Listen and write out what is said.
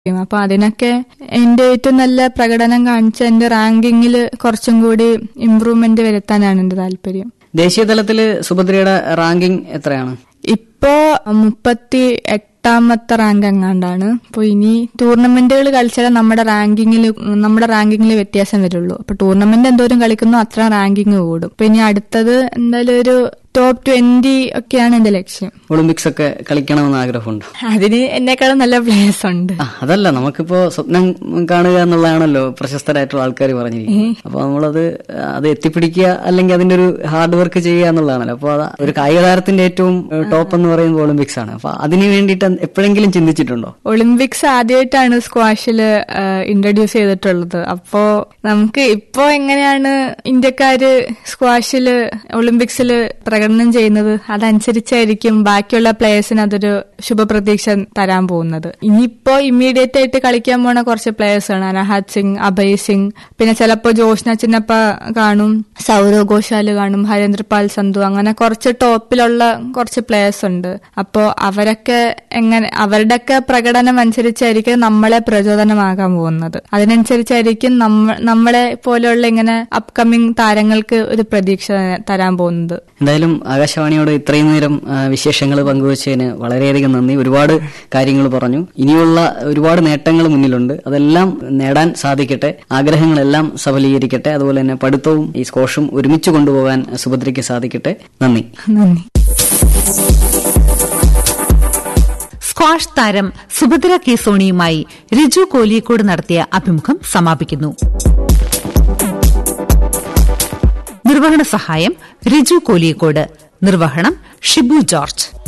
അപ്പൊ അതിനൊക്കെ എന്റെ ഏറ്റവും നല്ല പ്രകടനം കാണിച്ച എന്റെ റാങ്കിങ്ങിൽ കുറച്ചും കൂടി ഇമ്പ്രൂവ്മെന്റ് വരുത്താനാണ് എന്റെ താല്പര്യം ദേശീയ തലത്തില് സുഭദ്രയുടെ റാങ്കിങ് എത്രയാണ് ഇപ്പോ മുപ്പത്തി എട്ടാമത്തെ റാങ്ക് എങ്ങാണ്ടാണ് അപ്പൊ ഇനി ടൂർണമെന്റുകൾ കളിച്ചാലേ നമ്മുടെ റാങ്കിങ്ങിൽ നമ്മുടെ റാങ്കിങ്ങിൽ വ്യത്യാസം വരുള്ളൂ അപ്പൊ ടൂർണമെന്റ് എന്തോരം കളിക്കുന്നു അത്ര റാങ്കിങ് കൂടും അപ്പൊ ഇനി അടുത്തത് എന്തായാലും ഒരു ടോപ്പ് ട്വന്റി ഒക്കെയാണ് എന്റെ ലക്ഷ്യം ഒളിമ്പിക്സ് ഒക്കെ കളിക്കണമെന്ന് ആഗ്രഹമുണ്ട് അതിന് എന്നെക്കാളും നല്ല പ്ലേയേഴ്സ് ഉണ്ട് ആ അതല്ല നമുക്കിപ്പോ സ്വപ്നം കാണുക എന്നുള്ളതാണല്ലോ പ്രശസ്തരായിട്ടുള്ള ആൾക്കാർ പറഞ്ഞിരിക്കുന്നത് അപ്പൊ നമ്മളത് അത് എത്തിപ്പിടിക്കുക അല്ലെങ്കിൽ അതിന്റെ ഒരു ഹാർഡ് വർക്ക് ചെയ്യുക എന്നുള്ളതാണല്ലോ അപ്പൊ അത് ഒരു കായിക താരത്തിന്റെ ഏറ്റവും ടോപ്പ് എന്ന് പറയുമ്പോൾ ഒളിമ്പിക്സ് ആണ് അപ്പൊ അതിന് വേണ്ടിയിട്ട് എപ്പോഴെങ്കിലും ചിന്തിച്ചിട്ടുണ്ടോ ഒളിമ്പിക്സ് ആദ്യമായിട്ടാണ് സ്ക്വാഷില് ഇൻട്രൊഡ്യൂസ് ചെയ്തിട്ടുള്ളത് അപ്പോ നമുക്ക് ഇപ്പോ എങ്ങനെയാണ് ഇന്ത്യക്കാര് സ്ക്വാഷില് ഒളിമ്പിക്സില് പ്രകടനം ചെയ്യുന്നത് അതനുസരിച്ചായിരിക്കും ബാക്കിയുള്ള പ്ലേയേഴ്സിന് അതൊരു ശുഭപ്രതീക്ഷ തരാൻ പോകുന്നത് ഇനിയിപ്പോ ഇമ്മീഡിയറ്റ് ആയിട്ട് കളിക്കാൻ പോണ കുറച്ച് പ്ലേയേഴ്സ് ആണ് അനഹാത് സിംഗ് അഭയ് സിംഗ് പിന്നെ ചിലപ്പോ ജോഷ്ന ചിന്നപ്പ കാണും സൗരവ് ഘോഷാല് കാണും ഹരേന്ദ്രപാൽ സന്ധു അങ്ങനെ കുറച്ച് ടോപ്പിലുള്ള കുറച്ച് പ്ലേയേഴ്സ് ഉണ്ട് അപ്പോ അവരൊക്കെ എങ്ങനെ അവരുടെയൊക്കെ പ്രകടനം അനുസരിച്ചായിരിക്കും നമ്മളെ പ്രചോദനമാകാൻ പോകുന്നത് അതിനനുസരിച്ചായിരിക്കും നമ്മ നമ്മളെ പോലെയുള്ള ഇങ്ങനെ അപ്കമിങ് താരങ്ങൾക്ക് ഒരു പ്രതീക്ഷ തരാൻ പോകുന്നത് എന്തായാലും ആകാശവാണിയോട് ഇത്രയും നേരം വിശേഷങ്ങൾ പങ്കുവച്ചതിന് വളരെയധികം നന്ദി ഒരുപാട് കാര്യങ്ങൾ പറഞ്ഞു ഇനിയുള്ള ഒരുപാട് നേട്ടങ്ങൾ മുന്നിലുണ്ട് അതെല്ലാം നേടാൻ സാധിക്കട്ടെ ആഗ്രഹങ്ങളെല്ലാം സഫലീകരിക്കട്ടെ അതുപോലെ തന്നെ പഠിത്തവും ഈ സ്കോഷും ഒരുമിച്ച് കൊണ്ടുപോകാൻ സുഭദ്രയ്ക്ക് സാധിക്കട്ടെ നന്ദി നന്ദി സ്ക്വാഷ് താരം സുഭദ്ര കെ സോണിയുമായി റിജു കോലിയക്കോട് നടത്തിയ അഭിമുഖം സമാപിക്കുന്നു നിർവഹണ സഹായം റിജു കോലിയക്കോട് നിർവഹണം ഷിബു ജോർജ്